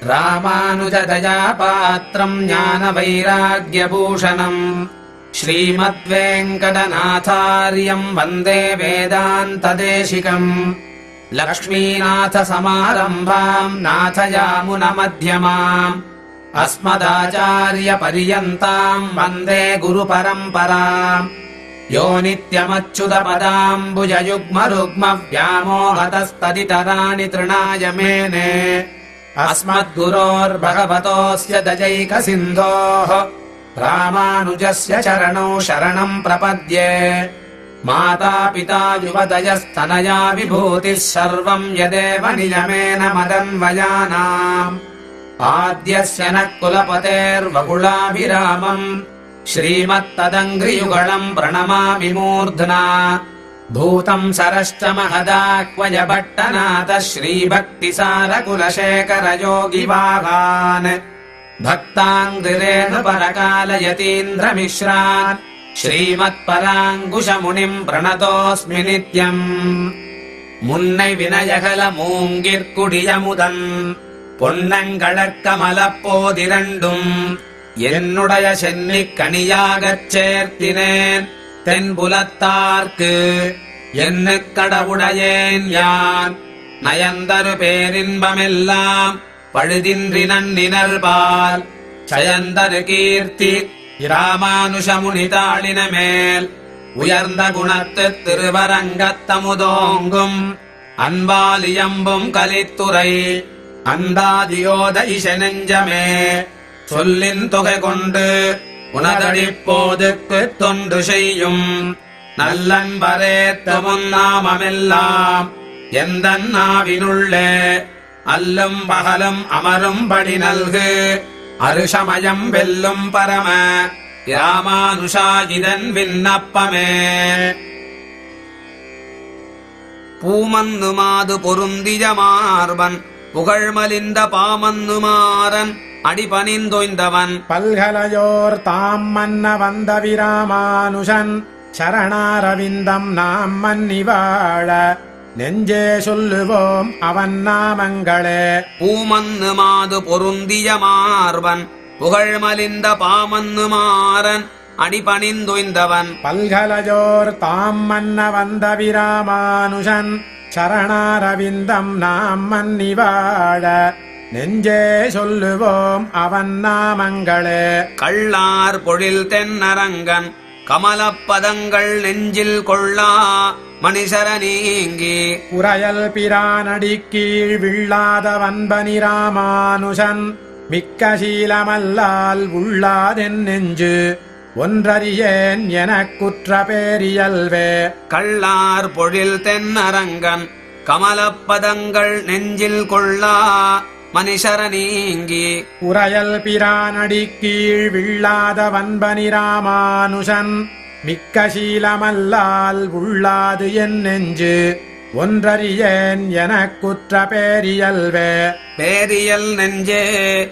ராமானுஜதயா பாத்திரம் ஞான வைராகியபூஷணம் ஸ்ரீமத்வேங்கடநாதாரியம் வந்தே வேதாந்ததேசிகம் லக்ஷ்மீநாதசமாரம்பாம் நாதயாமுனமध्यமாம் अस्मदाचार्यपर्यन्ताम् वन्दे गुरुपरम्पराम् यो नित्यमच्युतपदाम्बुजयुग्मरुग्मव्यामोहतस्तदितराणि तृणाय मेने अस्मद्गुरोर्भगवतोऽस्य दजैकसिन्धोः रामानुजस्य चरणौ शरणम् प्रपद्ये मातापिता युवदयस्तनया विभूतिः सर्वम् यदेव नियमेन मदन्वयानाम् आद्यस्य नः कुलपतेर्वकुलाभिरामम् श्रीमत्तदङ्घ्रियुगळम् प्रणमामि मूर्ध्ना भूतम् सरश्च महदाह्वयभट्टनाथः श्रीभक्तिसारकुलशेखरयोगिवाहान् भक्ताङ्घ्रिरेणुपरकालयतीन्द्रमिश्रान् श्रीमत्पराङ्कुशमुनिम् प्रणतोऽस्मि नित्यम् முன்னை வினயகல மூங்கிற்குடியமுதன் பொன்னங்கழற்கமலப்போதிரண்டும் என்னுடைய சென்னிக் கனியாகச் சேர்த்தினேன் தென்புலத்தார்க்கு என்ன கடவுடையேன் யான் நயந்தரு பேரின்பமெல்லாம் பழுதின்றி நன்னினர்பால் சயந்தரு கீர்த்தி இராமானுஷமுனிதாளின மேல் உயர்ந்த குணத்து திருவரங்கத்தமுதோங்கும் அன்பாலியம்பும் கலித்துறை அந்தாதியோத இசனெஞ்சமே சொல்லின் தொகை கொண்டு உனதடிப்போதுக்கு தொண்டு செய்யும் நல்லன்பரேத்தமுன் நாமமெல்லாம் எந்த நாவினுள்ளே அல்லும் பகலும் அமரும்படி நல்கு அருஷமயம் வெல்லும் பரம ராமானுஷாஜிதன் விண்ணப்பமே பூமன்னுமாது பொருந்திய மார்பன் புகழ்மலிந்த பாமன்னுமாறன் அடிபணிந்தொய்ந்தவன் பல்கலையோர் தாம் மன்ன வந்த விராமானுஷன் சரணாரவிந்தம் நாம் மன்னி வாழ நெஞ்சே சொல்லுவோம் அவன் நாமங்களே பூமன்னுமாது பொருந்திய மார்பன் புகழ்மலிந்த பாமன்னுமாறன் அடிபணிந்தொய்ந்தவன் பல்கலையோர் தாம் மன்ன வந்த விராமானுஷன் சரணாரவிந்தம் நாம் மன்னி வாழ நெஞ்சே சொல்லுவோம் அவன் நாமங்களே கள்ளார் பொழில் தென்னரங்கன் கமலப்பதங்கள் நெஞ்சில் கொள்ளா மணிசர நீங்கி குறையல் பிரானடி கீழ் விழாத வன்பனி ராமானுஷன் மிக்க சீலமல்லால் உள்ளாதென் நெஞ்சு ஒன்றறியேன் எனக் குற்ற பேரியல்வே கள்ளார் பொழில் தென்னரங்கன் கமலப்பதங்கள் நெஞ்சில் கொள்ளா மணிசர நீங்கி குறையல் பிரானடி கீழ் விழாத வன்பனி ராமானுஷன் மிக்க சீலமல்லால் உள்ளாது என் நெஞ்சு ஒன்றறியேன் எனக் குற்ற பேரியல்வே பேரியல் நெஞ்சே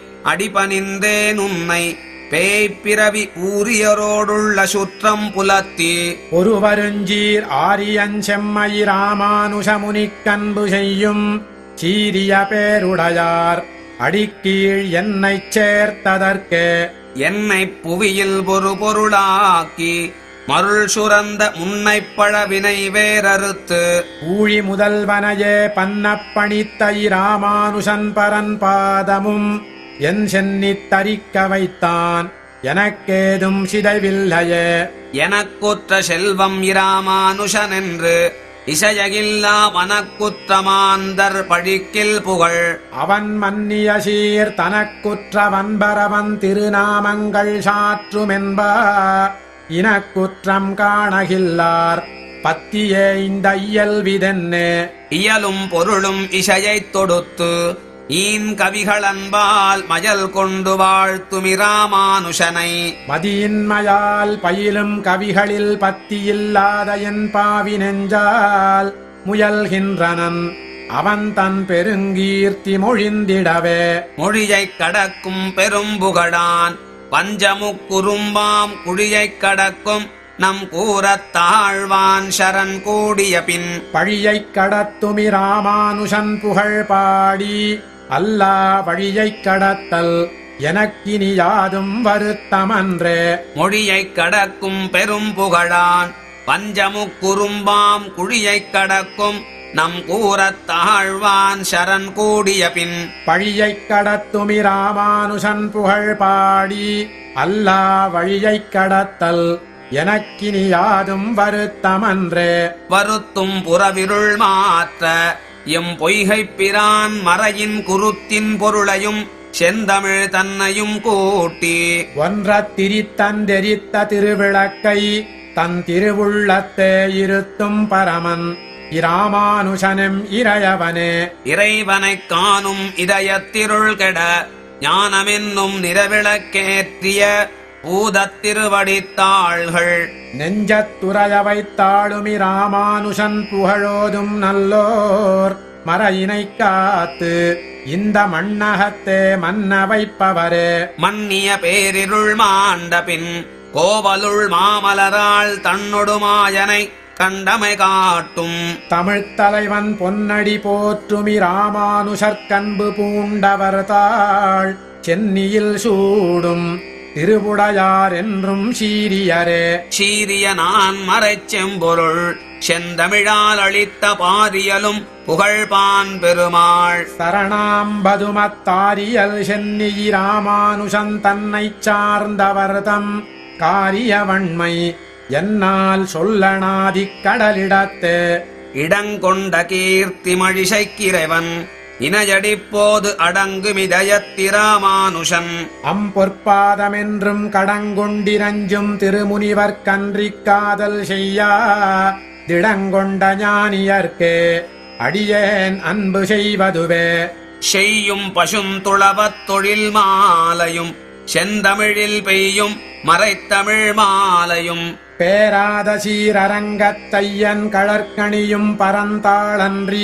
அடிபணிந்தேன் உன்னை பேய்ப்பிறவி ஊரியரோடுள்ள சுற்றம் புலத்தி ஒருவருஞ்சீர் ஆரியஞ்செம்மை ராமானுஷமுனிக்கன்பு செய்யும் சீரிய பேருடையார் அடிக்கீழ் என்னைச் சேர்த்ததற்கே என்னை புவியில் ஒரு பொருளாக்கி மருள் சுரந்த முன்னைப் பழவினை வேறறுத்து ஊழி முதல்வனையே பன்னப்பணித்த இராமானுஷன் பரன் பாதமும் என் சென்னித் தரிக்க வைத்தான் எனக்கேதும் சிதைவில்லையே எனக்குற்ற செல்வம் இராமானுஷன் என்று இசையகில்லா மனக்குற்றமாந்தர் பழிக்கில் புகழ் அவன் மன்னிய சீர் தனக்குற்ற வன்பரவன் திருநாமங்கள் சாற்றுமென்பா இனக்குற்றம் காணகில்லார் பத்தியே இந்த இயல்விதென்னே இயலும் பொருளும் இசையைத் தொடுத்து ஈன் கவிகளன்பால் மயல் கொண்டு வாழ்த்துமிராமானுஷனை மதியின்மையால் பயிலும் கவிகளில் பத்தியில்லாத என் பாவி நெஞ்சால் முயல்கின்றனன் அவன் தன் பெருங்கீர்த்தி மொழிந்திடவே மொழியைக் கடக்கும் பெரும்புகழான் பஞ்சமுக்குறும்பாம் குழியைக் கடக்கும் நம் கூறத் தாழ்வான் சரண் கூடிய பின் பழியைக் கடத்துமி ராமானுஷன் புகழ் பாடி அல்லா வழியைக் கடத்தல் எனக்கினி யாதும் வருத்தமன்றே மொழியைக் கடக்கும் பெரும் புகழான் பஞ்சமுக்குறும்பாம் குழியைக் கடக்கும் நம் கூறத் தாழ்வான் சரண் கூடிய பின் பழியைக் கடத்துமி ராமானுஷன் புகழ் பாடி அல்லா வழியைக் கடத்தல் எனக்கினி யாதும் வருத்தமன்றே வருத்தும் புறவிருள் மாற்ற எம் பொய்கைப் பிரான் மறையின் குருத்தின் பொருளையும் செந்தமிழ் தன்னையும் கூட்டி ஒன்றத் திரித்தந்தெரித்த திருவிளக்கை தன் திருவுள்ளத்தே இருத்தும் பரமன் இராமானுஷனும் இறையவனே இறைவனைக் காணும் இதயத்திருள் கெட ஞானமென்னும் நிறவிளக்கேற்றிய பூதத் திருவடித்தாள்கள் நெஞ்சத்துறைய வைத்தாளுமி ராமானுஷன் புகழோதும் நல்லோர் மறையினைக் காத்து இந்த மண்ணகத்தே மன்ன வைப்பவரே மன்னிய பேரிருள் மாண்ட பின் கோவலுள் மாமலராள் தன்னொடுமாயனை கண்டமை காட்டும் தமிழ்த் தலைவன் பொன்னடி போற்றுமி ராமானுஷற்கன்பு பூண்டவர் தாள் சென்னியில் சூடும் திருவுடையார் என்றும் சீரியரே சீரிய நான் மறைச்செம்பொருள் செந்தமிழால் அளித்த பாரியலும் புகழ்பான் பெருமாள் சரணாம்பதுமத்தாரியல் சென்னி ராமானுஷன் தன்னைச் சார்ந்தவர்தம் காரியவண்மை என்னால் சொல்லனாதிக் கடலிடத்தே இடங்கொண்ட கீர்த்தி மழிசைக்கிறைவன் இணையடிப்போது அடங்குமிதயத்திராமானுஷன் அம்பொற்பாதமென்றும் கடங்கொண்டிரஞ்சும் திருமுனிவர் கன்றிக் காதல் செய்யா திடங்கொண்ட ஞானியர்க்கே அடியேன் அன்பு செய்வதுவே செய்யும் பசுந்துளவத் தொழில் மாலையும் செந்தமிழில் பெய்யும் மறைத்தமிழ் மாலையும் பேராத சீரரங்கத்தையன் கழற்கணியும் பரந்தாளன்றி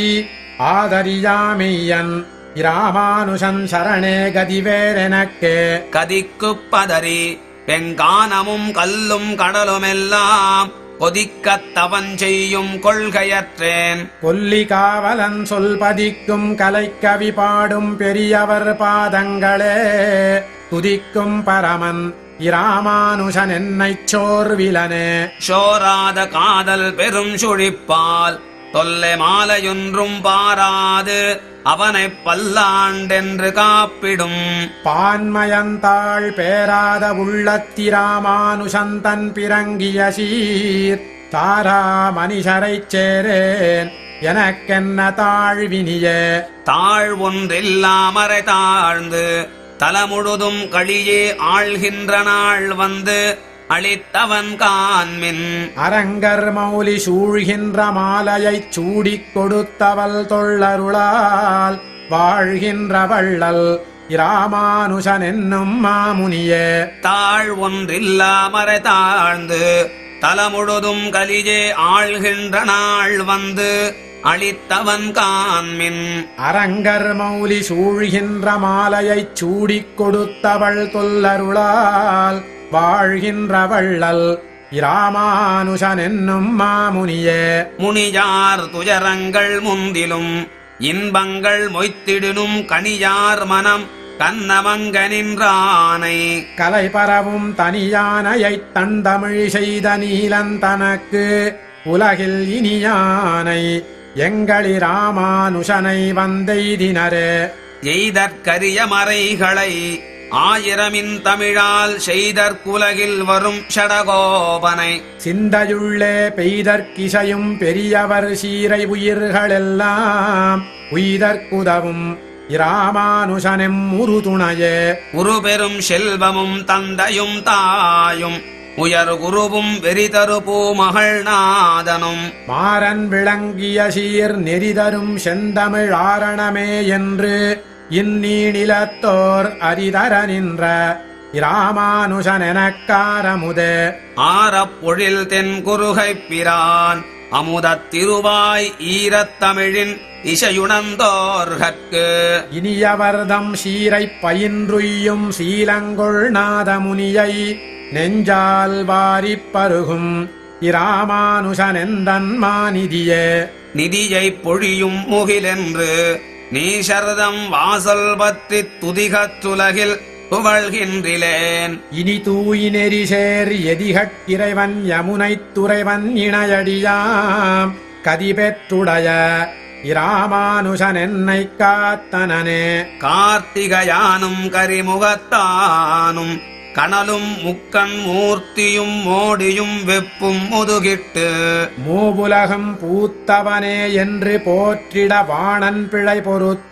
ஆதரியாமெய்யன் இராமானுஷன் சரணே கதிவேரெனக்கே கதிக்குப் பதறி வெங்கானமும் கல்லும் கடலுமெல்லாம் கொதிக்கத் தவன் செய்யும் கொள்கையற்றேன் கொல்லி காவலன் சொல் பதிக்கும் கலைக்கவி பாடும் பெரியவர் பாதங்களே துதிக்கும் பரமன் இராமானுஷன் என்னைச் சோர்விலனே சோராத காதல் பெரும் சுழிப்பால் தொல்லை மாலையொன்றும் பாராது அவனைப் பல்லாண்டென்று காப்பிடும் பான்மயந்தாள் பேராத உள்ளத்திராமானுஷந்தன் பிறங்கிய சீர் தாரா மனிஷரைச் சேரேன் எனக்கென்ன தாழ்வினியே தாழ் ஒன்றில்லாமறை தாழ்ந்து தலமுழுதும் களியே ஆள்கின்ற நாள் வந்து அளித்தவன் கான்மின் அரங்கர் மௌலி சூழ்கின்ற மாலையைச் சூடிக் கொடுத்தவள் தொள்ளருளால் வாழ்கின்ற வள்ளல் இராமானுஷன் என்னும் மாமுனியே தாழ் ஒன்றில்லாமறை தாழ்ந்து தலமுழுதும் கலியே ஆள்கின்ற நாள் வந்து அளித்தவன் கான்மின் அரங்கர் மௌலி சூழ்கின்ற மாலையைச் சூடிக் கொடுத்தவள் தொல்லருளால் வாழ்கின்ற வள்ளல் இராமானுஷன் என்னும் மாமுனியே முனியார் துயரங்கள் முந்திலும் இன்பங்கள் மொய்த்திடினும் கனியார் மனம் கண்ணமங்க நின்றானை கலை பரவும் தனியானையைத் தண்டமிழ் செய்த நீலன் தனக்கு உலகில் இனியானை எங்களி ராமானுஷனை வந்தெய்தினரே எய்தற்கரிய மறைகளை ஆயிரமின் தமிழால் செய்தற்குலகில் வரும் ஷடகோபனை சிந்தையுள்ளே பெய்தற்கிசையும் பெரியவர் சீரை உயிர்களெல்லாம் உய்தற்குதவும் இராமானுஷனெம் உறுதுணையே உருபெரும் செல்வமும் தந்தையும் தாயும் உயர் குருவும் வெறிதரு பூமகள் நாதனும் மாறன் விளங்கிய சீர் நெறிதரும் செந்தமிழ் ஆரணமே என்று இந்நீநிலத்தோர் அரிதர நின்ற இராமானுஷன் எனக்காரமுதே ஆரப்பொழில் தென் குருகைப் பிரான் அமுதத் திருவாய் ஈரத்தமிழின் இசையுணர்ந்தோர்கற்கு இனியவர்தம் சீரைப் பயின்றுய்யும் சீலங்கொள் நாதமுனியை நெஞ்சால் வாரிப் பருகும் இராமானுஷனெந்தன் மாநிதியே நிதியைப் பொழியும் முகிலென்று நீசர்தம் வாசல் பற்றித் துதிகத்துலகில் புகழ்கின்றிலேன் இனி தூய் நெறிசேர் எதிகட்டிறைவன் யமுனைத் துறைவன் இணையடியாம் கதிபெற்றுடைய இராமானுஷன் என்னை காத்தனனே கார்த்திகயானும் கரிமுகத்தானும் கனலும் முக்கண் மூர்த்தியும் மோடியும் வெப்பும் முதுகிட்டு மூவுலகம் பூத்தவனே என்று போற்றிட வாணன் பிழை பொறுத்த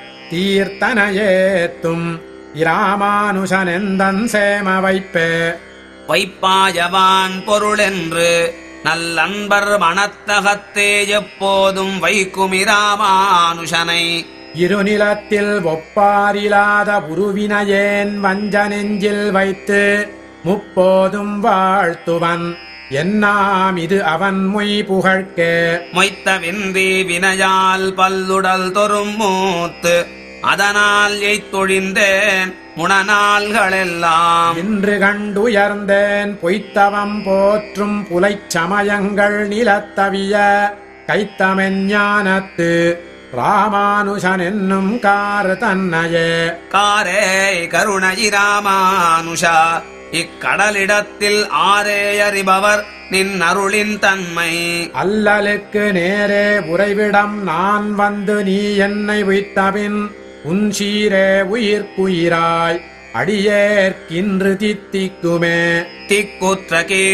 தீர்த்தனையேத்தும் இராமானுஷன் எந்தன் சேம வைப்பே வைப்பாயவான் பொருளென்று நல்லன்பர் மனத்தகத்தே எப்போதும் வைக்குமிராமானுஷனை இருநிலத்தில் ஒப்பாரிலாத உருவினையேன் வஞ்ச நெஞ்சில் வைத்து முப்போதும் வாழ்த்துவன் என்னாம் இது அவன் மொய் புகழ்க்கே மொய்த்த வின்றி வினையால் பல்லுடல் தொறும் மூத்து அதனால் எய்த்தொழிந்தேன் முனநாள்களெல்லாம் இன்று கண்டுயர்ந்தேன் பொய்த்தவம் போற்றும் புலைச் சமயங்கள் நிலத்தவிய கைத்தமென் ஞானத்து ராமானுஷன் என்னும் கார் தன்னையே காரே கருணயிராமானுஷா இக்கடலிடத்தில் ஆரே அறிபவர் நின் அருளின் தன்மை அல்லலுக்கு நேரே உறைவிடம் நான் வந்து நீ என்னை வைத்தபின் உன் சீரே உயிர்க்குயிராய் அடியேற்கின்று தித்திக்குமே திக்குற்ற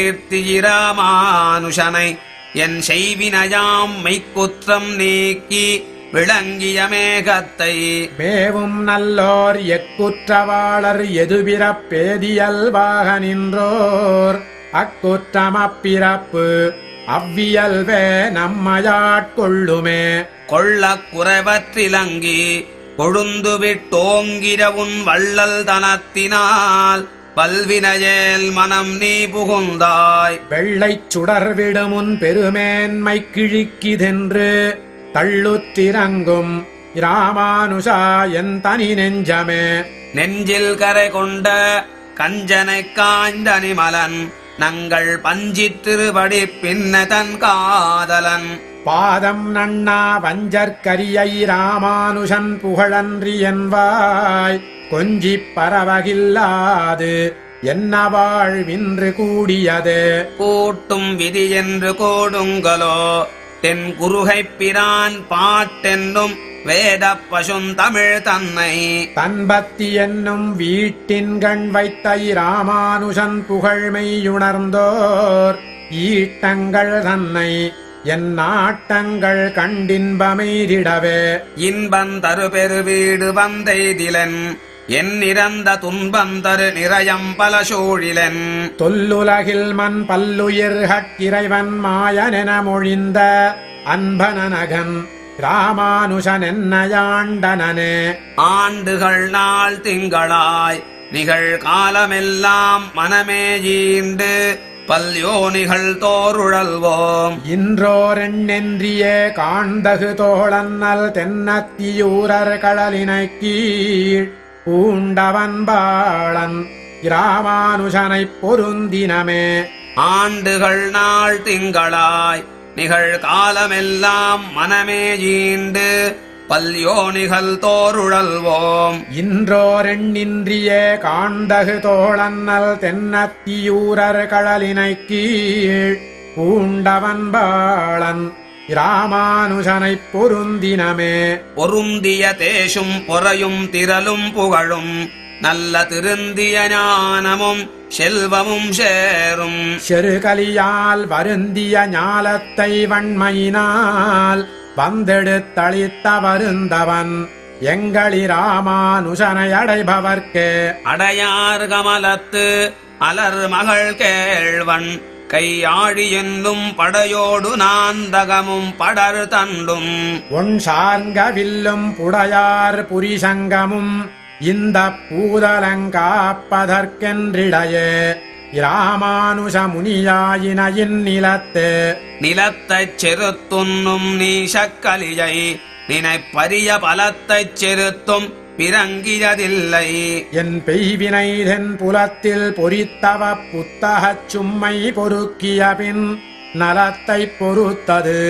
கீர்த்தியிராமானுஷனை என் செய்வினையாம் மெய்க்குற்றம் நீக்கி விளங்கிய மேகத்தை மேவும் நல்லோர் எக்குற்றவாளர் எதுபிறப் பேதியல்வாக நின்றோர் அக்குற்றமப்பிறப்பு அவ்வியல்வே நம்மையாட்கொள்ளுமே கொள்ளக் குறைவற்றிலங்கி கொழுந்து விட்டோங்கிற உன் வள்ளல் தனத்தினால் பல்வினையேல் மனம் நீ புகுந்தாய் வெள்ளைச் சுடர் விடுமுன் பெருமேன்மை கிழிக்கிதென்று தள்ளுத்திரங்கும் இராமானுஷா என் தனி நெஞ்சமே நெஞ்சில் கரை கொண்ட கஞ்சனை காய்ந்த நிமலன் நங்கள் பஞ்சித் திருபடி பின்ன தன் காதலன் பாதம் நன்னா வஞ்சற்கரியை ராமானுஷன் புகழன்றி என்பாய் கொஞ்சிப் பரவகில்லாது என்ன வாழ்வின்று கூடியது கூட்டும் விதி என்று கோடுங்களோ தென் குருகைப் பிரான் பாட்டென்னும் வேத பசுந்தமிழ் தன்னை தன்பத்தி என்னும் வீட்டின்கண் வைத்த ராமானுஷன் புகழ்மையுணர்ந்தோர் ஈட்டங்கள் தன்னை என் நாட்டங்கள் கண்டின்பமெய்திடவே இன்பந்தரு பெரு வீடு வந்தெய்திலன் என் நிறந்த துன்பந்தரு நிறையம் பல சூழிலன் தொல்லுலகில் மண் பல்லுயிர்கட் இறைவன் மாயனென மொழிந்த அன்பனனகன் ராமானுஷன் என்னையாண்டனனே ஆண்டுகள் நாள் திங்களாய் நிகழ் காலமெல்லாம் மனமே ஈண்டு பல்யோனிகள் தோருழல்வோம் இன்றோரெண்ணென்றியே காண்தகு தோழன்னல் தென்னத்தியூரர் கடலினை கீழ் பூண்டவன் பாளன் இராமானுஷனைப் பொருந்தினமே ஆண்டுகள் நாள் திங்களாய் நிகழ் காலமெல்லாம் மனமே ஈண்டு பல்யோனிகள் தோருழல்வோம் இன்றோரெண்ணின்றியே காண்தகு தோழன்னல் தென்னத்தியூரர் கடலினை கீழ் பூண்டவன் பாளன் இராமானுஷனைப் பொருந்தினமே பொருந்திய தேசும் பொறையும் திரளும் புகழும் நல்ல திருந்திய ஞானமும் செல்வமும் சேரும் செருகலியால் வருந்திய ஞாலத்தை வன்மையினால் வந்தெடுத்தளித்த வருந்தவன் எங்களி ராமானுஷனை அடைபவர்க்கே அடையார் கமலத்து அலர் மகள் கேழ்வன் கையாழி என்னும் படையோடு நாந்தகமும் படர் தண்டும் உன் சார்ங்க வில்லும் புடையார் புரிசங்கமும் இந்த பூதலங்காப்பதற்கென்றிடையே இராமானுஷ முனியாயினையின் நிலத்து நிலத்தைச் செருத்துண்ணும் நீசக்கலியை நினைப்பரிய பலத்தைச் செருத்தும் பிறங்கியதில்லை என் பெய்வினைதென் புலத்தில் பொறித்தவ புத்தகச் சும்மை பொறுக்கிய பின் நலத்தைப் பொறுத்தது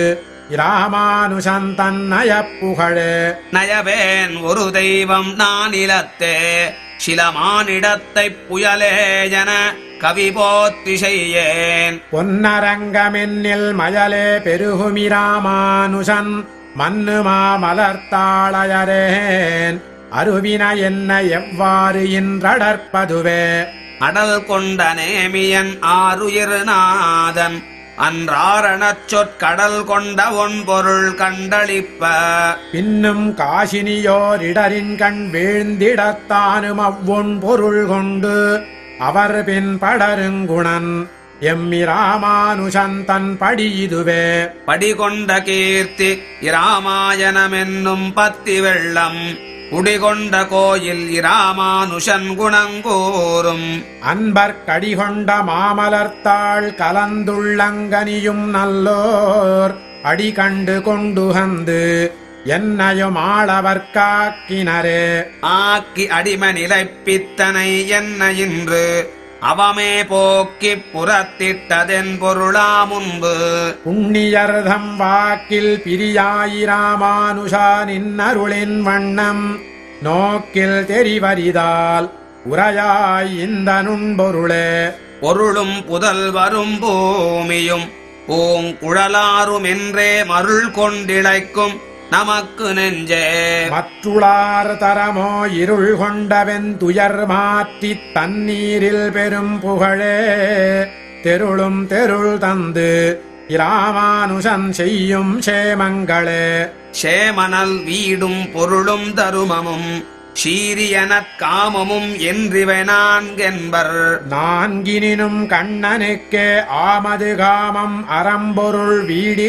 இராமானுஷன் தன்னயப் புகழே நயவேன் ஒரு தெய்வம் நான் இலத்தே சிலமானிடத்தைப் புயலே என கவி போற்றி செய்யேன் பொன்னரங்கமென்னில் மயலே பெருகுமிராமானுஷன் மன்னுமா மலர்த்தாளையரேன் அருவின என்ன எவ்வாறு இன்றடற்பதுவே அடல் கொண்ட நேமியன் ஆருயிர் நாதன் அன்றாரணச் சொற்கடல் கொண்ட ஒன்பொருள் கண்டளிப்ப பின்னும் காசினியோரிடரின் கண் வீழ்ந்திடத்தானும் அவ்வொன் பொருள் கொண்டு அவர் பின் படருங்குணன் எம்மி ராமானுஷன் தன் படி இதுவே படிகொண்ட கீர்த்தி இராமாயணமென்னும் பத்தி வெள்ளம் குடிகொண்ட கோயில் இராமானுஷன் குணங்கூறும் அன்பர் கடிகொண்ட மாமலர்த்தாள் கலந்துள்ளங்கனியும் நல்லோர் அடி கண்டு கொண்டுகந்து என்னையும் ஆளவர் காக்கினரே ஆக்கி அடிம நிலைப்பித்தனை என்ன இன்று அவமே போக்கிப் புறத்திட்டதென் பொருளா முன்பு புண்ணியர்தம் வாக்கில் பிரியாயிராமானுஷா நின்னருளின் வண்ணம் நோக்கில் தெரிவரிதால் உரையாய் இந்த நுண்பொருளே பொருளும் புதல் வரும் பூமியும் பூங்குழலாரும் என்றே மருள் கொண்டிழைக்கும் நமக்கு நெஞ்சே மற்றுளார் தரமோ இருள் கொண்டவன் துயர் மாற்றித் தண்ணீரில் பெரும் புகழே தெருளும் தெருள் தந்து இராமானுஷன் செய்யும் சேமங்களே சேமனல் வீடும் பொருளும் தருமமும் சீரியனற் காமமும் என்றிவை நான்கென்பர் நான்கினினும் கண்ணனுக்கே ஆமது காமம் அறம்பொருள்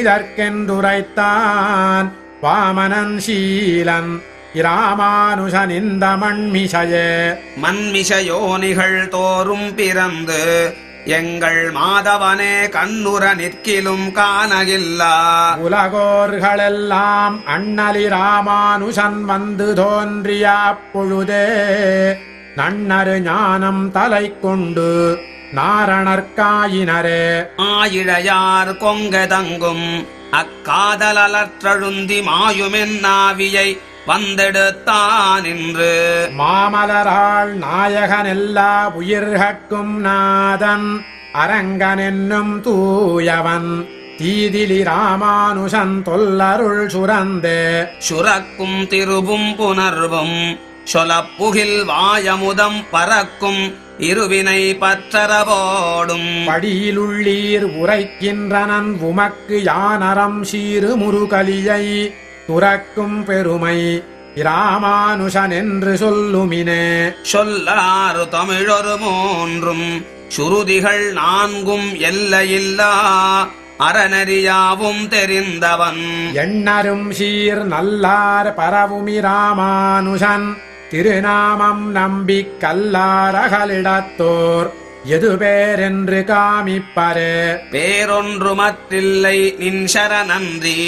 வீடிதற்கென்றுரைத்தான் வாமனன் சீலன் இராமானுஷன் இந்த மண்மிசையே மன்மிஷயோனிகள் தோறும் பிறந்து எங்கள் மாதவனே கண்ணுற நிற்கிலும் காணகில்லா உலகோர்களெல்லாம் அண்ணலி ராமானுஷன் வந்து தோன்றிய பொழுதே நன்னரு ஞானம் தலை கொண்டு நாரணர்காயினரே ஆயிழையார் கொங்க தங்கும் அக்காதலற்றழுந்தி மாயுமென்னாவியை வந்தெடுத்தான் என்று மாமலராள் நாயகன் எல்லா உயிர்கட்கும் நாதன் அரங்கனென்னும் தூயவன் தீதிலி ராமானுஷன் தொல்லருள் சுரந்தே சுரக்கும் திருவும் புணர்வும் சொலப்புகில் வாயமுதம் பறக்கும் இருவினை பற்றரவோடும் படியிலுள்ளீர் உரைக்கின்றனன் உமக்கு யானரம் சீரு முருகலியை துறக்கும் பெருமை இராமானுஷன் என்று சொல்லுமினே சொல்லாறு தமிழொரு மூன்றும் சுருதிகள் நான்கும் எல்லையில்லா அறநெறியாவும் தெரிந்தவன் எண்ணரும் சீர் நல்லார் பரவுமி ராமானுஷன் திருநாமம் நம்பிக் கல்லாரகளிடத்தோர் எது பேரென்று காமிப்பரே பேரொன்று மற்றில்லை நின் சரணன்றி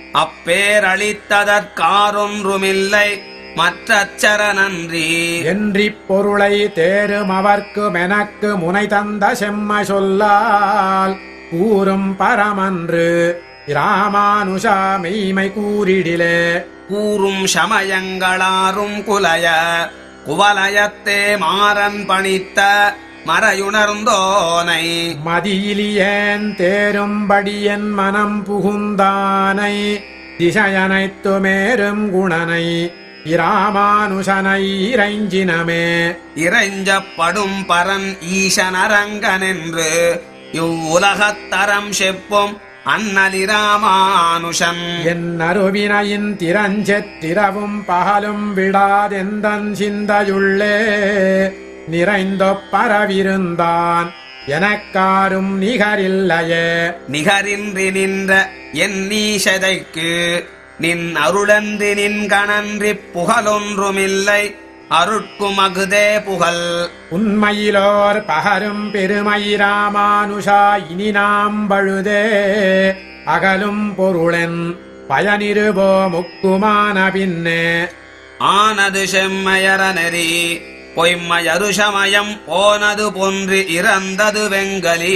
அப்பேரளித்ததற்காரொன்றுமில்லை மற்றச்சர நன்றி என்றிப் பொருளை தேரும் அவர்க்கு மெனக்கு முனை தந்த செம்ம சொல்லால் கூறும் பரமன்று இராமானுஷா மெய்மை கூறிடிலே கூறும் சமயங்களாரும் குலய குவலயத்தே மாறன் பணித்த மறையுணர்ந்தோனை மதியிலியேன் தேரும்படி என் மனம் புகுந்தானை திசையனைத்துமேரும் குணனை இராமானுஷனை இறைஞ்சினமே இறைஞ்சப்படும் பரன் ஈசனரங்கனென்று இவ்வுலகத்தரம் செப்பும் அன்னலிராமானுஷன் என் அருவினையின் திரஞ்செத்திரவும் பகலும் விடாதெந்தன் சிந்தையுள்ளே நிறைந்தொப் பரவிருந்தான் எனக்காரும் நிகரில்லையே நிகரின்றி நின்ற என் நீசதைக்கு நின் அருளன்றி நின் கணன்றி புகழொன்றுமில்லை அருட்கும் அகுதே புகழ் உண்மையிலோர் பகரும் பெருமை ராமானுஷா இனி நாம் பழுதே அகலும் பொருளென் பயனிருபோ முக்குமான பின்னே ஆனது செம்மையற நெறி பொய்மையருஷமயம் போனது பொன்று இறந்தது வெங்கலி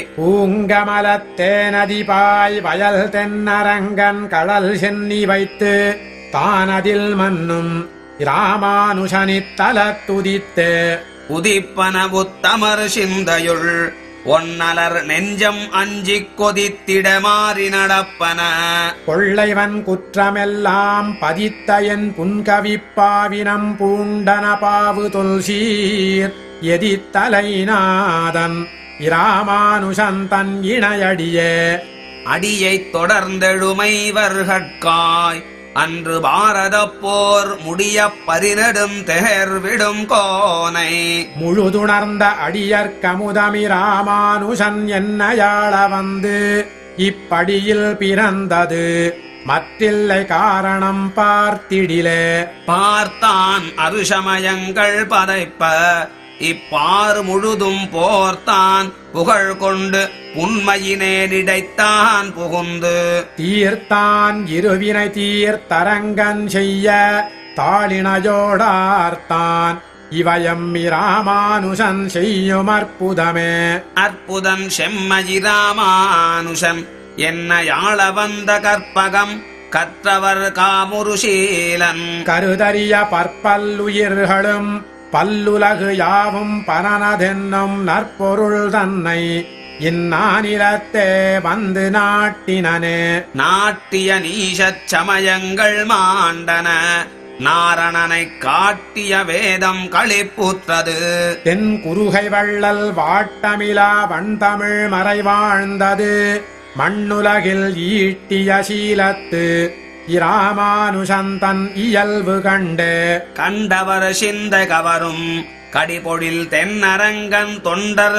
பூங்கமலத்தேனதிபாய் வயல் தென்னரங்கன் கடல் சென்னி வைத்து தானதில் மன்னும் இராமானுஷனித்தல துதித்து உதிப்பன புத்தமர் சிந்தையுள் ஒன்னலர் நெஞ்சம் அஞ்சிக் கொதித்திட மாறி நடப்பன கொள்ளைவன் குற்றமெல்லாம் பதித்த என் புன்கவிப்பாவினம் பூண்டன பாவு தொல்சீர் எதித்தலைநாதன் இராமானுஷன் தன் இணையடியே அடியைத் தொடர்ந்தெழுமைவர்கட்காய் அன்று பாரதப் போர் முடியப் பரிநெடும் தேர்விடும் கோனை முழுதுணர்ந்த அடியற்கமுதமி ராமானுஷன் என்னையாள வந்து இப்படியில் பிறந்தது மற்றில்லை காரணம் பார்த்திடிலே பார்த்தான் அருஷமயங்கள் பதைப்ப இப்பாறு முழுதும் போர்த்தான் புகழ் கொண்டு உண்மையினேடிடைத்தான் புகுந்து தீர்த்தான் இருவினை தீர்த்தரங்கன் செய்ய தாளிணையோடார்த்தான் இவயம் ராமானுஷன் செய்யும் அற்புதமே அற்புதன் செம்மயிராமானுஷன் என்ன யாழ வந்த கற்பகம் கற்றவர் காமுருஷீலன் கருதறிய பற்பல்லுயிர்களும் பல்லுலகு யாவும் பரனதென்னும் நற்பொருள் தன்னை இந்நானிலத்தே வந்து நாட்டினனே நாட்டிய நீஷச் சமயங்கள் மாண்டன நாரணனைக் காட்டிய வேதம் களிப்புற்றது தென் குறுகை வள்ளல் வாட்டமிலா வண்தமிழ் மறைவாழ்ந்தது மண்ணுலகில் ஈட்டிய சீலத்து இராமானுஷந்தன் இயல்பு கண்டு கண்டவர் சிந்தை கவரும் கடிபொழில் தென்னரங்கன் தொண்டர்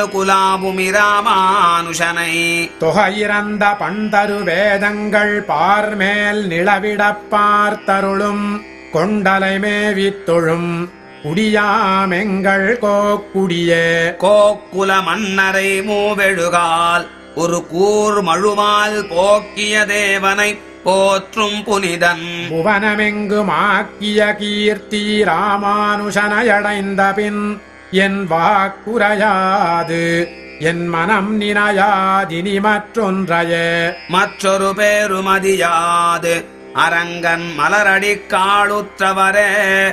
குலாபுமிராமானுஷனை தொகையிறந்த பண்டரு வேதங்கள் பார்மேல் நிலவிடப் பார்த்தருளும் கொண்டலை மேவித்தொழும் குடியாமெங்கள் கோக்குடியே கோக்குல மன்னரை மூவெழுகால் ஒரு கூர் மழுவால் போக்கிய தேவனை போற்றும் புனிதன் புவனமெங்கும் ஆக்கிய கீர்த்தி ராமானுஷனையடைந்த பின் என் வாக்குரையாது என் மனம் நினையாதினி மற்றொன்றையே மற்றொரு பேருமதியாது அரங்கன் மலரடி காளுற்றவரே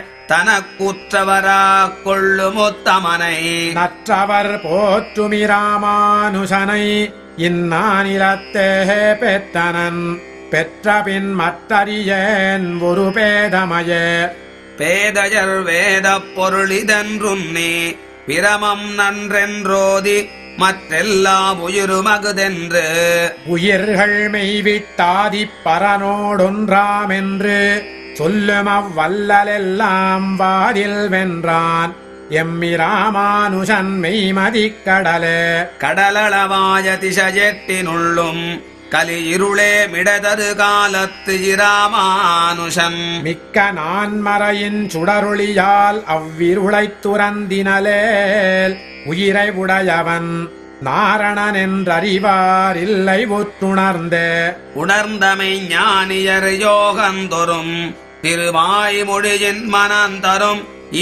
தனக்குற்றவரா கொள்ளுமுத்தமனை நற்றவர் போற்றுமி ராமானுஷனை இந்நானிலத்தே பெற்றனன் பெற்றபின் மற்றறியேன் ஒரு பேதமயே பேதையர் வேதப் பொருளிதென்றுன்னே பிரமம் நன்றென்றோதி மற்றெல்லாம் உயிருமகுதென்று உயிர்கள் மெய்விட்டாதிப் பரனோடொன்றாமென்று சொல்லும் அவ்வல்லலெல்லாம் வாதில் வென்றான் எம்மி ராமானுஷன் மெய்மதிக் கடலே கடலளவாய திசையெட்டினுள்ளும் கலி இருளே மிடதரு காலத்து இராமானுஷன் மிக்க நான்மறையின் சுடரொளியால் அவ்விருளைத் துறந்தினலேல் உயிரை உடையவன் நாரணன் என்றறிவார் இல்லை ஒத்துணர்ந்தே உணர்ந்தமை ஞானியர் யோகந்தொரும் திருவாய் மொழியின் மனந்தரும்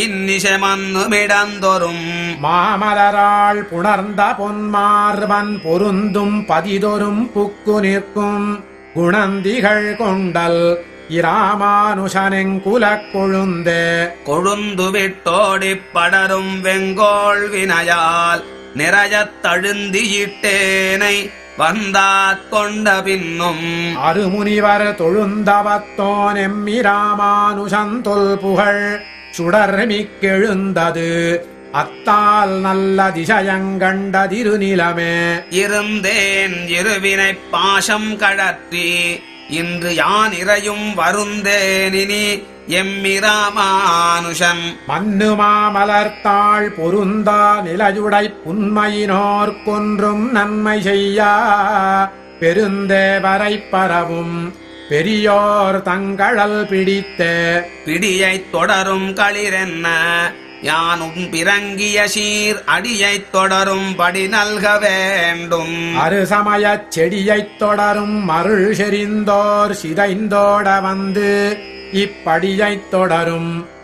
இன்னிசமன்னுமிடந்தொரும் மாமலராள் புணர்ந்த பொன்மார்வன் பொருந்தும் பதிதொரும் புக்கு நிற்கும் குணந்திகள் கொண்டல் இராமானுஷனெங்குலக் கொழுந்தே கொழுந்து விட்டோடிப் படரும் வெங்கோள் வினையால் நிறையத் தழுந்தியிட்டேனை வந்தாத் கொண்ட பின்னும் அருமுனிவர் தொழுந்தவத்தோன் எம்மி ராமானுஷன் தொல் புகழ் சுடர் மிக்கெழுந்தது அத்தால் நல்ல திசையங்கண்ட திருநிலமே இருந்தேன் இருவினைப் பாசம் கழற்றி இன்று யான் இறையும் வருந்தேனினி எம்மிராமானுஷன் மண்ணு மாமலர்த்தாள் பொருந்தா நிலையுடை புன்மையினோர் கொன்றும் நன்மை செய்யா பெருந்தேவரைப் பரவும் பெரியோர் தங்களல் பிடித்தே பிடியைத் தொடரும் களிரென்ன யானும் பிறங்கிய சீர் அடியைத் தொடரும் படி நல்க வேண்டும் அருசமயச் செடியைத் தொடரும் மருள் செறிந்தோர் சிதைந்தோட வந்து இப்படியைத் தொடரும்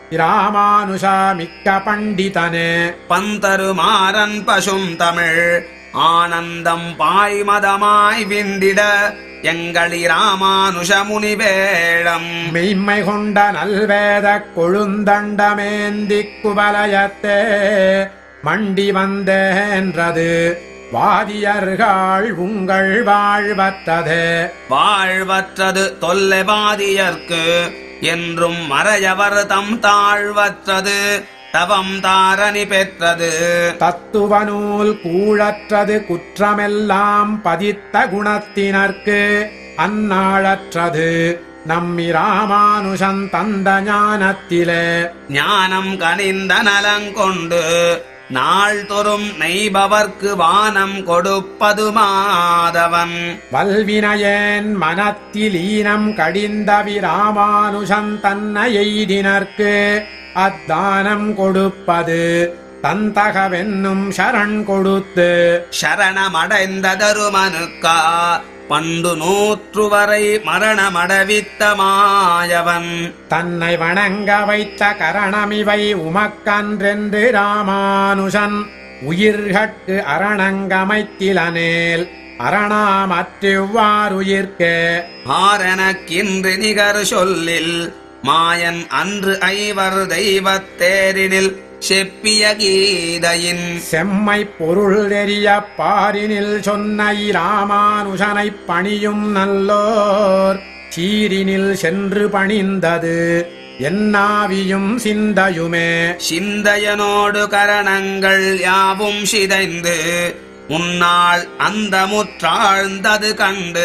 இராமானுஷா மிக்க பண்டிதனே பந்தருமாறன் பசும் தமிழ் ஆனந்தம் பாய்மதமாய் விண்டிட எங்களி ராமானுஷ முனிவேழம் மெய்மை கொண்ட நல்வேதக் கொழுந்தண்டமேந்திக் குவலயத்தே மண்டி வந்தேன்றது வாதியர்கள் உங்கள் வாழ்வற்றதே வாழ்வற்றது தொல்லைவாதியர்க்கு என்றும் மறையவர் தம் தாழ்வற்றது தவம் தாரணி பெற்றது தத்துவ நூல் கூழற்றது குற்றமெல்லாம் பதித்த குணத்தினர்க்கு அந்நாளற்றது நம்மி ராமானுஷன் தந்த ஞானத்திலே ஞானம் கனிந்த நலங்கொண்டு நாள்தொறும் நெய்பவர்க்கு வானம் கொடுப்பது மாதவன் வல்வினையேன் மனத்தில் ஈனம் கடிந்தவி ராமானுஷன் தன்னை எய்தினர்க்கு அத்தானம் கொடுப்பது தந்தகவென்னும் சரண் கொடுத்து சரணமடைந்த தருமனுக்கா பண்டு நூற்று வரை மரணமடவித்த மாயவன் தன்னை வணங்க வைத்த கரணமிவை உமக்கன்றென்று ராமானுஷன் உயிர்கட்கு அரணங்கமைத்திலனேல் அரணாமற்றிவ்வாறுயிர்க்கே ஆரெனக்கின்று நிகர் சொல்லில் மாயன் அன்று ஐவர் தெய்வத்தேரினில் செப்பிய கீதையின் செம்மை பொருள் தெரிய பாரினில் சொன்ன ராமானுஷனைப் பணியும் நல்லோர் சீரினில் சென்று பணிந்தது என்னாவியும் சிந்தையுமே சிந்தையனோடு கரணங்கள் யாவும் சிதைந்து முன்னாள் அந்த முற்றாழ்ந்தது கண்டு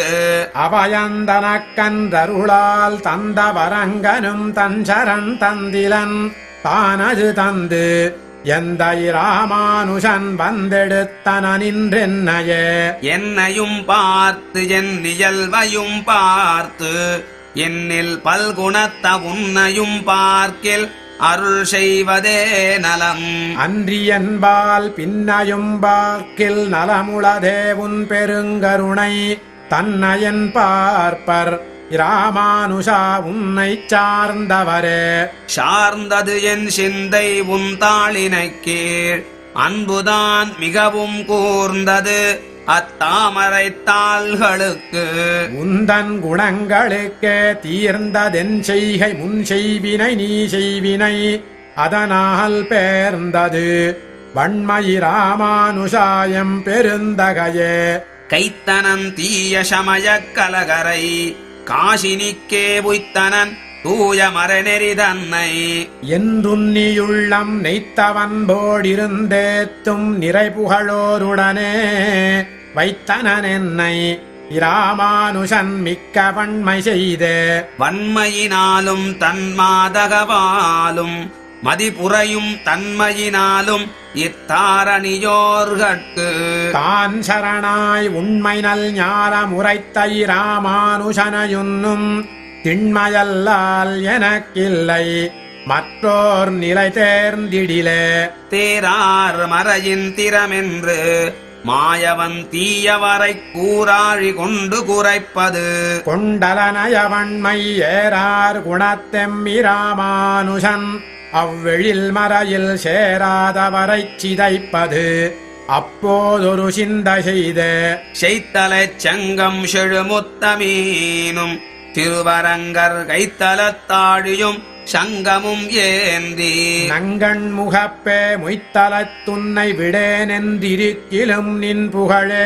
அவயந்தனக்கன்றருளால் தந்த வரங்கனும் தஞ்சரன் தந்திலன் தானது தந்து எந்த ராமானுஷன் வந்தெடுத்தன நின்றென்னையே என்னையும் பார்த்து என் இயல்வையும் பார்த்து என்னில் பல்குணத்த உன்னையும் பார்க்கில் அருள் செய்வதே நலம் அன்றியன்பால் பின்னையும் பார்க்கில் நலமுளதே உன் பெருங்கருணை தன்னையன் பார்ப்பர் ராமானுஷா உன்னை சார்ந்தவரே சார்ந்தது என் சிந்தை உன் தாளினை கீழ் அன்புதான் மிகவும் கூர்ந்தது அத்தாமரை தாள்களுக்கு உந்தன் குணங்களுக்கே தீர்ந்ததென் செய்கை முன் செய்வினை நீ செய்வினை அதனால் பேர்ந்தது வன்மயி ராமானுஷாயம் பெருந்தகையே கைத்தனன் தீய சமயக் கலகரை காசினிக்கே உய்த்தனன் தூய மரநெறி தன்னை என்றுன்னியுள்ளம் நெய்த்தவன் போடிருந்தேத்தும் நிறைபுகழோருடனே வைத்தனன் என்னை இராமானுஷன் மிக்க வன்மை செய்தே வன்மையினாலும் தன்மாதகவாலும் மதிபுரையும் தன்மையினாலும் இத்தாரணியோர்கட்கு தான் சரணாய் உண்மை நல் ஞான முறைத்த இராமானுஷனையுன்னும் திண்மையல்லால் எனக்கில்லை மற்றோர் நிலை தேர்ந்திடிலே தேரார் மறையின் திறமென்று மாயவன் தீயவரை கூறாழி கொண்டு குறைப்பது கொண்டலனயவன்மை ஏறார் குணத்தெம்மிராமானுஷன் அவ்வெழில் மறையில் சேராதவரைச் சிதைப்பது அப்போதொரு சிந்தை செய்த செய்தலைச் செங்கம் செழுமுத்தமீனும் திருவரங்கர் கைத்தலத்தாழியும் சங்கமும் ஏந்தி நங்கண் முகப்பே மொய்த்தலத் துன்னை விடேனென்றிருக்கிலும் நின் புகழே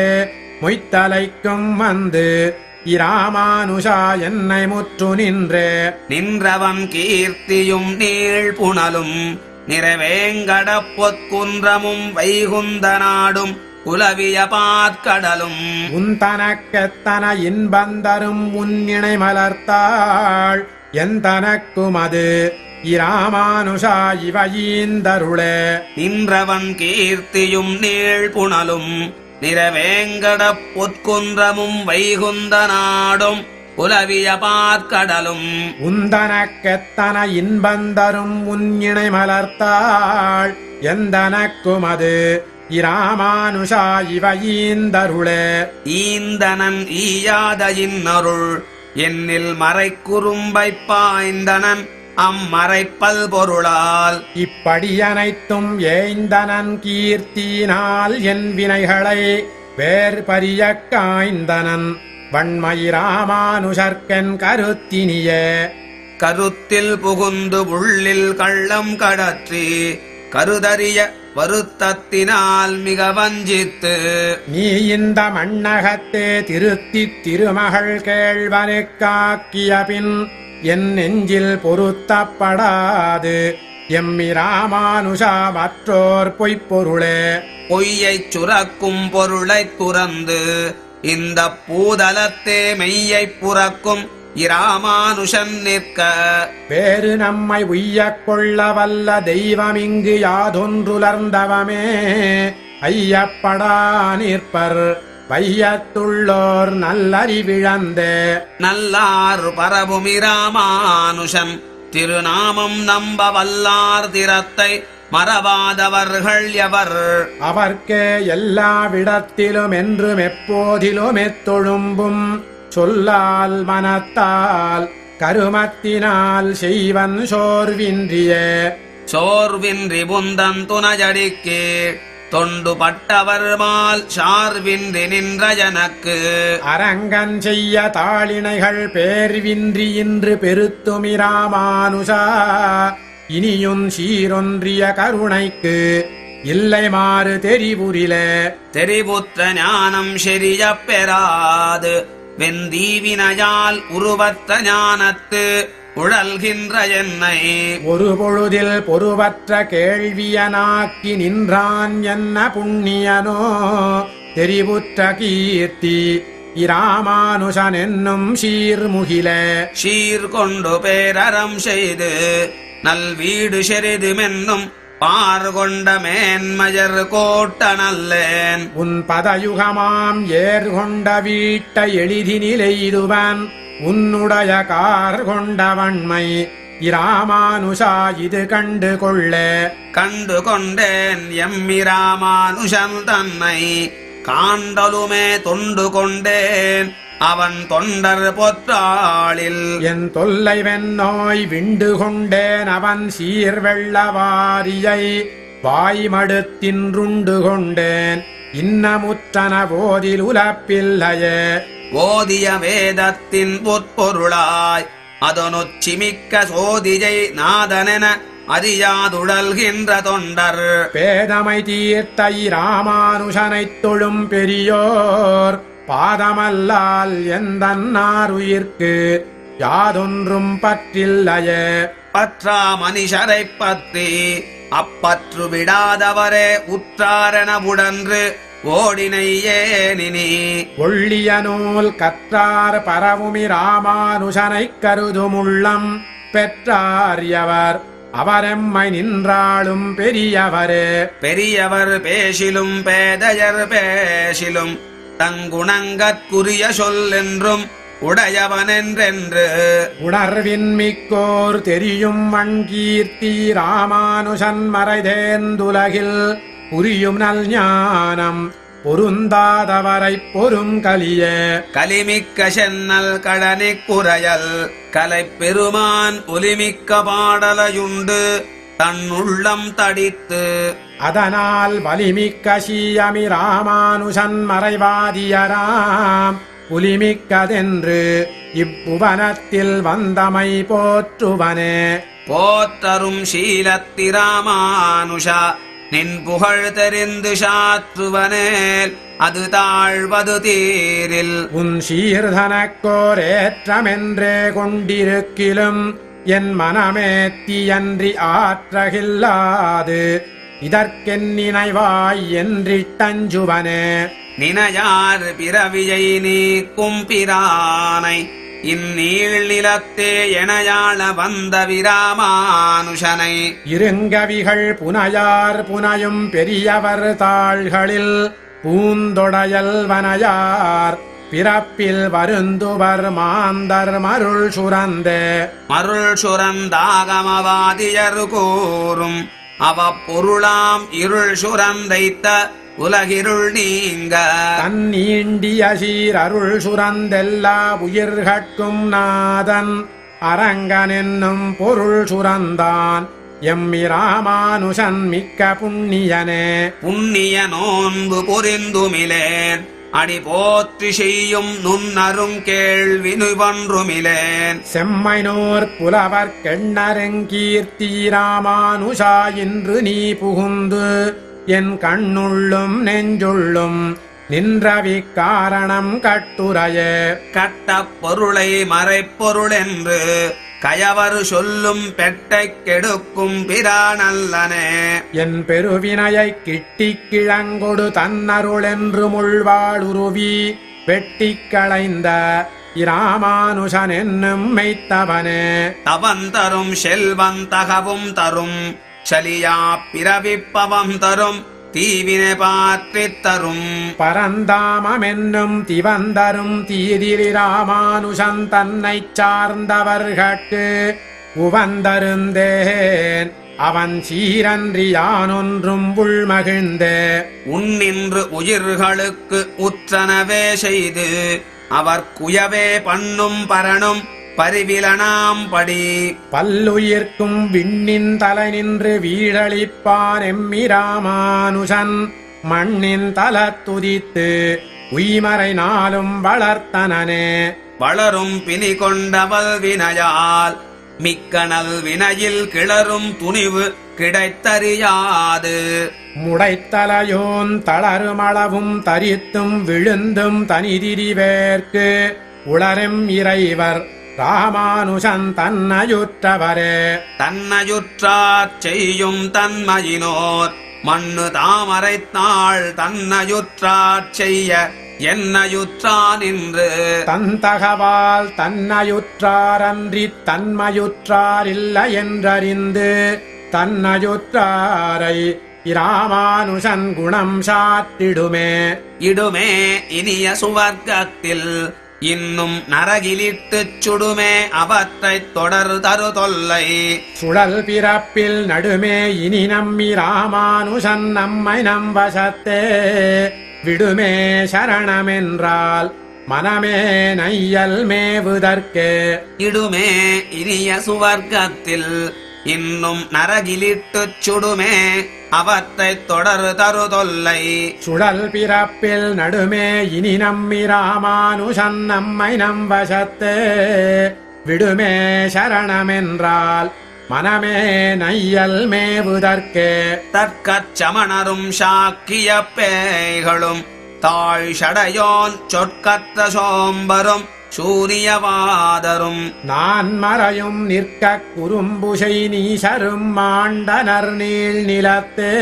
மொய்த்தலைக்கும் வந்து இராமானுஷா என்னை முற்று நின்றே நின்றவன் கீர்த்தியும் நீள் புனலும் நிறைவேங்கடப் பொற்குன்றமும் வைகுந்த நாடும் குலவிய பாற்கடலும் உந்தனக்கெத்தன இன்பந்தரும் உன்னிணை மலர்த்தாள் எந்தனக்கும் அது இராமானுஷா இவையீந்தருளே நின்றவன் கீர்த்தியும் நீள் புனலும் நிறைவேங்கடப் பொற்குன்றமும் வைகுந்த நாடும் குலவிய பாற்கடலும் உந்தனக்கெத்தன இன்பந்தரும் உன்னிணை மலர்த்தாள் எந்தனக்கும் அது இராமானுஷா இவையீந்தருளே ஈந்தனன் ஈயாத இன்னருள் என்னில் மறைக்குறும்பைப் பாய்ந்தனன் அம்மறைப்பல் பொருளால் இப்படியனைத்தும் ஏய்ந்தனன் கீர்த்தியினால் என் வினைகளை வேர் பரிய காய்ந்தனன் வன்மயிராமானுஷர்க்கன் கருத்தினியே கருத்தில் புகுந்து உள்ளில் கள்ளம் கடற்றி கருதறிய வருத்தத்தினால் மிக வஞ்சித்து நீ இந்த மண்ணகத்தே திருத்தித் திருமகள் கேள்வனுக்காக்கிய பின் என் நெஞ்சில் பொருத்தப்படாது எம்மி ராமானுஷா மற்றோர் பொய்ப்பொருளே பொய்யைச் சுரக்கும் பொருளைத் துறந்து இந்த பூதலத்தே மெய்யைப் புறக்கும் இராமானுஷன் நிற்க வேறு நம்மை உய்யக் கொள்ள வல்ல தெய்வமிங்கு யாதொன்றுலர்ந்தவமே ஐயப்படா நிற்பர் வையத்துள்ளோர் நல்லறிவிழந்தே நல்லார் பரவும் இராமானுஷன் திருநாமம் நம்ப வல்லார் திறத்தை மறவாதவர்கள் எவர் அவர்க்கே எல்லாவிடத்திலும் என்றும் எப்போதிலும் எத்தொழும்பும் சொல்லால் மனத்தால் கருமத்தினால் செய்வன் சோர்வின்றியே சோர்வின்றி புந்தன் துணஜடிக்கு தொண்டு பட்டவர் மால் சார்வின்றி நின்ற எனக்கு அரங்கன் செய்ய தாளிணைகள் பேர்வின்றி இன்று பெருத்துமிராமானுஷா இனியும் சீரொன்றிய கருணைக்கு இல்லை மாறு தெரிபுரிலே தெரிவுற்ற ஞானம் செறிய பெறாது வெந்தீவினையால் உருவற்ற ஞானத்து உழல்கின்ற என்னை ஒரு பொழுதில் பொறுவற்ற கேள்வியனாக்கி நின்றான் என்ன புண்ணியனோ தெரிவுற்ற கீர்த்தி இராமானுஷன் என்னும் சீர்முகிலே சீர்கொண்டு பேரறம் செய்து நல் வீடு செறிதுமென்னும் பார்கொண்ட மேன்மயர் கோட்ட நல்லேன் உன் பதயுகமாம் ஏர்கொண்ட வீட்ட எளிதினிலெய்துவன் உன்னுடைய கார் கொண்ட வன்மை இராமானுஷா இது கண்டு கொள்ளே கண்டு கொண்டேன் எம்மிராமானுஷன் தன்னை காண்டலுமே தொண்டு கொண்டேன் அவன் தொண்டர் பொற்றாளில் என் தொல்லை வெண்ணோய் விண்டு கொண்டேன் அவன் சீர்வெள்ளவாரியை வாய்மடுத்தின்றுண்டு கொண்டேன் இன்னமுற்றன போதில் உலப்பில்லையே ஓதிய வேதத்தின் பொற்பொருளாய் அதனொச்சிமிக்க சோதியை நாதனென அறியாதுழல்கின்ற தொண்டர் பேதமை தீர்த்த ராமானுஷனைத் தொழும் பெரியோர் பாதமல்லால் எந்தன்னாருயிர்க்கு யாதொன்றும் பற்றில்லையே பற்றா மனுஷரைப் பற்றி அப்பற்று விடாதவரே உற்றாரென உடன்று ஓடினை ஏனினி ஒள்ளிய நூல் கற்றார் பரவுமி ராமானுஷனைக் கருதுமுள்ளம் பெற்றார் எவர் அவரெம்மை நின்றாளும் பெரியவரே பெரியவர் பேசிலும் பேதையர் பேசிலும் தங்குணங்கற்குரிய சொல்லென்றும் உடையவனென்றென்று உணர்வின் மிக்கோர் தெரியும் மண்கீர்த்தி ராமானுஷன் மறைதேந்துலகில் புரியும் நல் ஞானம் பொருந்தாதவரைப் பொறும் கலியே கலிமிக்க சென்னல் கடனிக் குறையல் கலைப் பெருமான் ஒலிமிக்க பாடலையுண்டு தன்னுள்ளம் தடித்து அதனால் வலிமிக்க சீயமி ராமானுஷன் மறைவாதியராம் புலிமிக்கதென்று இப்புவனத்தில் வந்தமை போற்றுவனே போற்றரும் சீலத்திராமானுஷா நின் புகழ் தெரிந்து சாற்றுவனேல் அது தாழ்வது தீரில் உன் சீர்தனக்கோர் ஏற்றமென்றே கொண்டிருக்கிலும் என் மனமேத்தியன்றி ஆற்றகில்லாது இதற்கென் நினைவாய் என்றிட்டஞ்சுவனே நினையார் பிறவியை நீக்கும் பிரானை இந்நீள் நிலத்தே எனையாள வந்த விராமானுஷனை இருங்கவிகள் புனையார் புனையும் பெரியவர் தாள்களில் பூந்தொடையல் வனையார் பிறப்பில் வருந்துவர் மாந்தர் மருள் சுரந்தே மருள் சுரந்தாகமவாதியர் கூறும் அவ பொருளாம் இருள் சுரந்தைத்த உலகிருள் நீங்க தன்னீண்டிய சீர் அருள் சுரந்தெல்லா உயிர்கட்கும் நாதன் அரங்கன் என்னும் பொருள் சுரந்தான் எம்மி ராமானுஷன் மிக்க புண்ணியனே புண்ணிய நோன்பு புரிந்துமிலேன் அடி போற்றி செய்யும் நுண்ணருங் கேள்வி நுவன்றுமிலேன் செம்மைனோர் புலவர் கெண்ணரங்கீர்த்தி ராமானுஷா இன்று நீ புகுந்து என் கண்ணுள்ளும் நெஞ்சுள்ளும் நின்றவி காரணம் கட்டுரையே கட்டப் பொருளை மறைப்பொருளென்று கயவர் சொல்லும் பெட்டைக் கெடுக்கும் பிரானல்லனே என் பெருவினையைக் கிட்டிக் கிழங்கொடு தன்னருளென்று முள்வாளுருவி வெட்டிக் களைந்த இராமானுஷன் என்னும் மெய்த்தவனே தவந்தரும் செல்வம் தகவும் தரும் சலியா பிறவிப்பவம் தரும் தீவினை பாற்றித் தரும் பரந்தாமமென்னும் திவந்தரும் தீதிரி ராமானுஷன் தன்னைச் சார்ந்தவர்கட்கு உவந்தருந்தேன் அவன் சீரன்றி யானொன்றும் உள்மகிழ்ந்தே உன்னின்று உயிர்களுக்கு உற்றனவே செய்து அவர் குயவே பண்ணும் பரணும் பரிவிலனாம் படி பல்லுயிர்க்கும் விண்ணின் தலை நின்று வீழளிப்பான் எம்மி ராமானுஷன் மண்ணின் தலத்துதித்து உய்மறை நாளும் வளர்த்தனனே வளரும் பிணி கொண்டவள் வினையால் மிக்கனல் வினையில் கிளறும் துணிவு கிடைத்தறியாது முடைத்தலையோன் தளருமளவும் தரித்தும் விழுந்தும் தனிதிரிவேற்கு உளரும் இறைவர் ராமானுஷன் தன்னையுற்றவரே தன்னையுற்றாற் செய்யும் தன்மையினோர் மண்ணு தாமரைத்தாள் தன்னையுற்றாற் செய்ய என்னையுற்றான் என்று தந்தகவால் தன்னையுற்றாரன்றி தன்மையுற்றாரில்லை என்றறிந்து தன்னையுற்றாரை இராமானுஷன் குணம் சாத்திடுமே இடுமே இனிய சுவர்க்கத்தில் இன்னும் நரகிலிட்டுச் சுடுமே அவற்றைத் தொடர் தரு தொல்லை சுழல் பிறப்பில் நடுமே இனி நம்மி ராமானுஷன் நம்மை நம்பசத்தே விடுமே சரணமென்றால் மனமே நையல் மேவுதற்கே இடுமே இனிய சுவர்க்கத்தில் இன்னும் நரகிலிட்டுச் சுடுமே அவற்றைத் தொடர் தரு தொல்லை சுழல் பிறப்பில் நடுமே இனி நம்மி ராமானுஷன் நம்மை நம்பசத்தே விடுமே சரணமென்றால் மனமே நையல் மேவுதற்கே தற்கச் சமணரும் சாக்கிய பேய்களும் தாழ் சடையோன் சொற்கற்ற சோம்பரும் சூரியவாதரும் நான் மறையும் நிற்க குறும்புசை நீசரும் மாண்டனர் நீள் நிலத்தே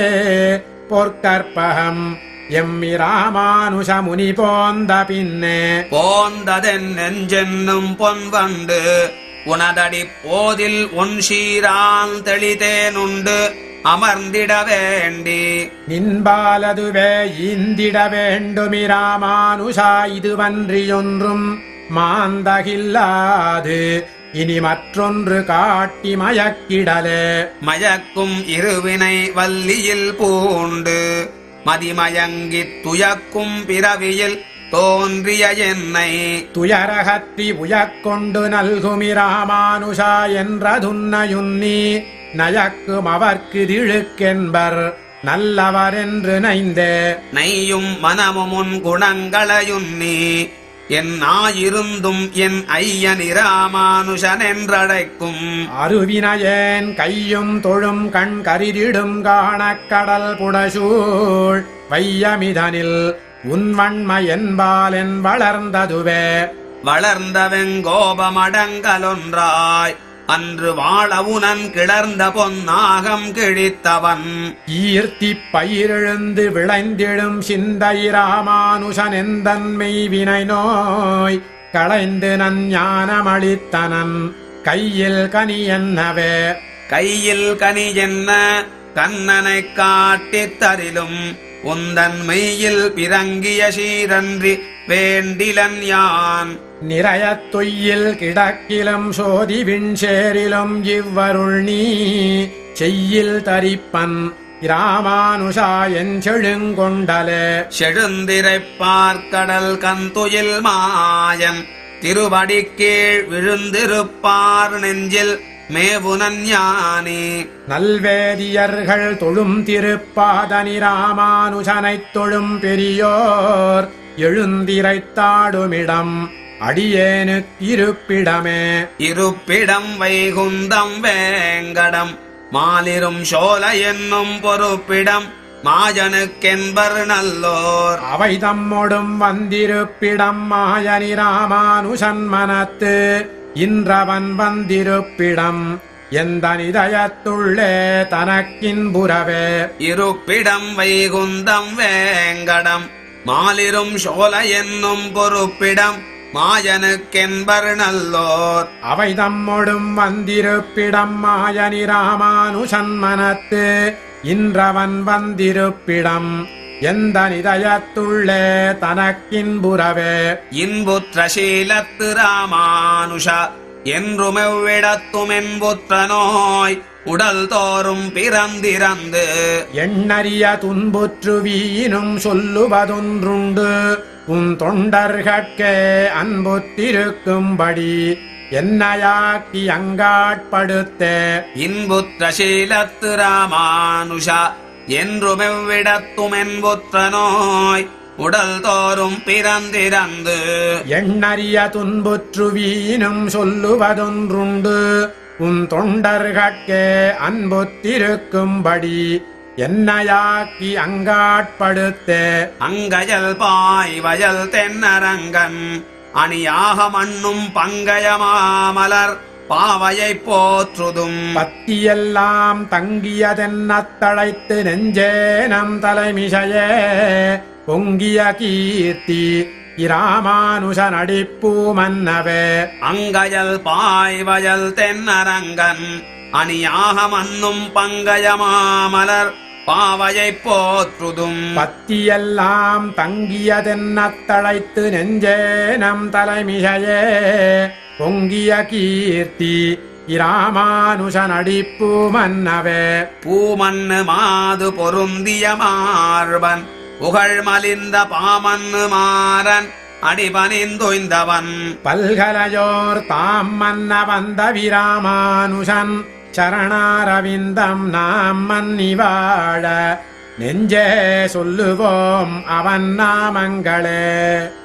பொற்கற்பகம் எம்மி ராமானுஷ முனி போந்த பின்னே போந்ததென் நெஞ்சென்னும் பொன்வண்டு உனதடி போதில் உன் சீரால் தெளிதேனுண்டு அமர்ந்திட வேண்டி நின்பாலதுவே ஈந்திட வேண்டுமி ராமானுஷா இதுவன்றியொன்றும் மாந்தகில்லாது இனி மற்றொன்று காட்டி மயக்கிடலே மயக்கும் இருவினை வல்லியில் பூண்டு மதிமயங்கித் துயக்கும் பிறவியில் தோன்றிய என்னை துயரகற்றி உயக்கொண்டு நல்குமி ராமானுஷா என்றதுன்னையுன்னி நயக்கும் அவர்க்கு திழுக்கென்பர் நல்லவரென்று நைந்தே நெய்யும் மனமும் உன் குணங்களையுன்னி என் ஆயிருந்தும் என் ஐயன் இராமானுஷன் என்றழைக்கும் அருவினையேன் கையும் தொழும் கண் கரிதிடும் காணக் கடல் புடசூழ் வையமிதனில் உன்வண்மை என்பாலென் வளர்ந்ததுவே வளர்ந்த வெங்கோபமடங்கலொன்றாய் அன்று வாழவுனன் கிளர்ந்த பொன்னாகம் கிழித்தவன் ஈர்த்தி பயிரெழுந்து விளைந்திடும் சிந்தை ராமானுஷன் எந்தன்மை வினை நோய் களைந்து நன் ஞானமளித்தனன் கையில் கனி என்னவே கையில் கனி என்ன கண்ணனைக் காட்டித் தரிலும் உந்தன் மெய்யில் பிறங்கிய சீரன்றி வேண்டிலன் யான் நிறையத் தொய்யில் கிடக்கிலும் சோதி விண்சேரிலும் இவ்வருள் நீ செய்யில் தரிப்பன் இராமானுஷா என் செழுங்கொண்டலே செழுந்திரைப் பார்க்கடல் கந்துயில் மாயன் திருவடிக்கீழ் விழுந்திருப்பார் நெஞ்சில் மேவுனன் ஞானி நல்வேதியர்கள் தொழும் திருப்பாதனி ராமானுஜனைத் தொழும் பெரியோர் எழுந்திரைத்தாடுமிடம் அடியேனுக் இருப்பிடமே இருப்பிடம் வைகுந்தம் வேங்கடம் மாலிரும் சோல என்னும் பொறுப்பிடம் மாஜனுக்கென்பர் நல்லோர் அவை தம்மொடும் வந்திருப்பிடம் மாயனி ராமானுஷன் மனத்து இன்றவன் வந்திருப்பிடம் எந்த நிதயத்துள்ளே தனக்கின்புறவே இருப்பிடம் வைகுந்தம் வேங்கடம் மாலிரும் சோல என்னும் பொறுப்பிடம் மாஜனுக்கென்பர் நல்லோர் அவை தம்மொடும் வந்திருப்பிடம் மாயனி ராமானுஷன் மனத்து இன்றவன் வந்திருப்பிடம் எந்த நிதயத்துள்ளே தனக்கின்புறவே இன்புற்ற சீலத்து ராமானுஷ என்றுமெவ்விடத்தும் என்புற்ற நோய் உடல் தோறும் பிறந்திறந்து எண்ணறிய துன்புற்று வீணும் சொல்லுவதொன்றுண்டு உன் தொண்டர்கட்கே அன்புத்திருக்கும்படி என்னையாக்கி அங்காட்படுத்தே இன்புற்ற சீலத்து ராமானுஷ என்றுமெவ்விடத்தும் என்புற்ற நோய் உடல் தோறும் பிறந்திறந்து எண்ணறிய துன்புற்று வீணும் சொல்லுவதொன்றுண்டு உன் தொண்டர்கட்கே அன்புத்திருக்கும்படி என்னையாக்கி அங்காட்படுத்தே அங்கயல் பாய் வயல் தென்னரங்கன் அணியாக மண்ணும் பங்கயமாமலர் பாவையைப் போற்றுதும் பத்தியெல்லாம் தங்கியதென்னத் தழைத்து நெஞ்சே நம் தலைமிசையே பொங்கிய கீர்த்தி இராமானுஷன் அடிப்பூ மன்னவே அங்கயல் பாய் வயல் தென்னரங்கன் அணியாக மண்ணும் பங்கயமாமலர் பாவையைப் போற்றுதும் பத்தியெல்லாம் தங்கியதென்னத் தழைத்து நெஞ்சே நம் தலைமிசையே பொங்கிய கீர்த்தி இராமானுஷன் அடிப்பூ மன்னவே பூமண்ணு மாது பொருந்திய மார்பன் புகழ் மலிந்த பாமன்னு மாறன் அடிபணிந்துய்ந்தவன் பல்கலையோர் தாம் மன்ன வந்த விராமானுஷன் சரணாரவிந்தம் நாம் மன்னி வாழ நெஞ்சே சொல்லுவோம் அவன் நாமங்களே